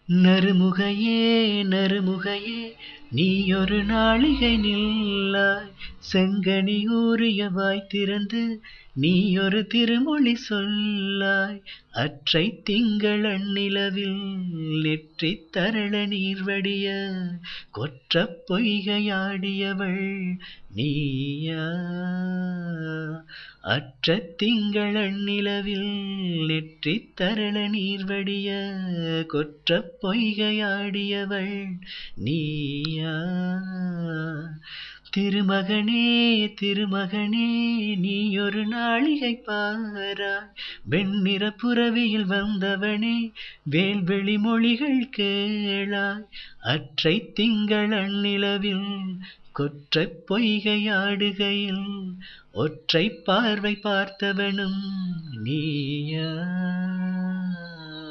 நறுமுகையே நறுமுகையே நீ ஒரு நாளிகை நில்லாய் செங்கனி ஊறிய வாய் திறந்து நீ ஒரு திருமொழி சொல்லாய் அற்றை திங்கள் அந்நிலவில் நெற்றித் தரள நீர் வடிய கொற்றப் பொய்கையாடியவள் நீயா அற்ற திங்கள் அந்நிலவில் நெற்றித் தரள நீர் வடிய கொற்றப் பொய்கையாடியவள் நீயா திருமகனே திருமகனே நீ ஒரு நாளிகை பாராய் வெண்ணிற புறவியில் வந்தவனே வேல்வெளி மொழிகள் கேளாய் அற்றை திங்கள் அந்நிலவில் கொற்றப் பொய்கையாடுகையில் ஒற்றை பார்வை பார்த்தவனும் நீயா